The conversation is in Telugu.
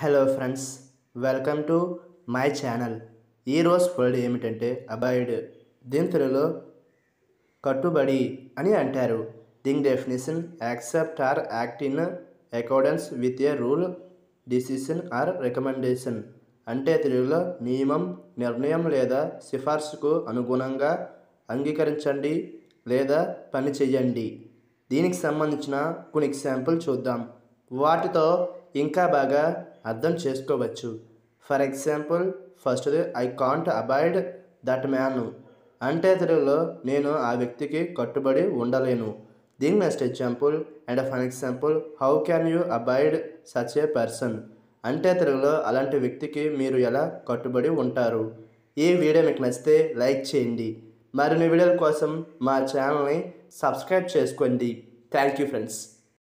hello friends welcome to my channel ఈరోజు వర్డ్ ఏమిటంటే అబాయిడ్ దీని తెలుగులో కట్టుబడి అని అంటారు దీని definition accept or act in accordance with a rule decision or recommendation అంటే తెలుగులో నియమం నిర్ణయం లేదా సిఫార్సుకు అనుగుణంగా అంగీకరించండి లేదా పని చేయండి దీనికి సంబంధించిన కొన్ని ఎగ్జాంపుల్ చూద్దాం వాటితో ఇంకా బాగా అర్థం చేసుకోవచ్చు ఫర్ ఎగ్జాంపుల్ ఫస్ట్ది I can't abide that man అంటే తెలుగులో నేను ఆ వ్యక్తికి కట్టుబడి ఉండలేను దీని next example and for example how can you abide such a person అంటే తెలుగులో అలాంటి వ్యక్తికి మీరు ఎలా కట్టుబడి ఉంటారు ఈ వీడియో మీకు నచ్చితే లైక్ చేయండి మరిన్ని వీడియోల కోసం మా ఛానల్ని సబ్స్క్రైబ్ చేసుకోండి థ్యాంక్ యూ ఫ్రెండ్స్